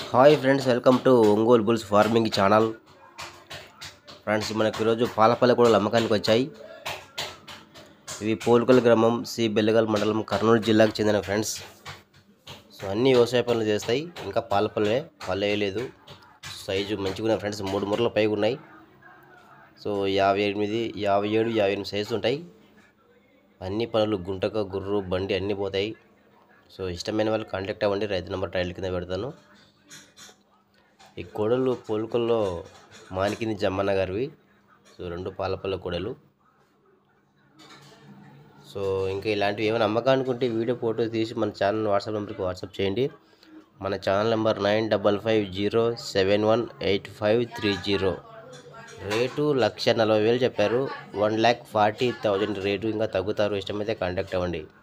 hi friends welcome to Ongole bulls farming channel friends మనకు ఈరోజు పాలపల్లి కూడా అమ్మకానికి వచ్చాయి ఇవి పోల్కల్ గ్రామం సి బెల్లగల్ మండలం కర్నూలు జిల్లాకు చెందిన ఫ్రెండ్స్ సో అన్ని వ్యవసాయ పనులు చేస్తాయి ఇంకా పాలపల్లె పల్లె వేయలేదు సైజు మంచిగా ఉన్నాయి ఫ్రెండ్స్ మూడు మూరల పైగా ఉన్నాయి సో యాభై ఎనిమిది యాభై ఏడు యాభై ఎనిమిది సైజు ఉంటాయి అన్ని పనులు గుంటక గుర్రు బండి అన్నీ పోతాయి సో ఇష్టమైన వాళ్ళు కాంటాక్ట్ అవ్వండి రైతు నెంబర్ టైల్ కింద పెడతాను ఈ కోడలు పోలుకల్లో మానికింది జమ్మన్న గారివి సో రెండు పాలపల్ల కోడలు సో ఇంకా ఇలాంటివి ఏమైనా అమ్మకానికి ఉంటే వీడియో ఫోటో తీసి మన ఛానల్ వాట్సాప్ నెంబర్కి వాట్సాప్ చేయండి మన channel number nine double five zero seven one eight five three zero rate lakh నలభై వేలు చెప్పారు one lakh forty thousand rate ఇంకా తగ్గుతారు ఇష్టమైతే కాంటాక్ట్ అవ్వండి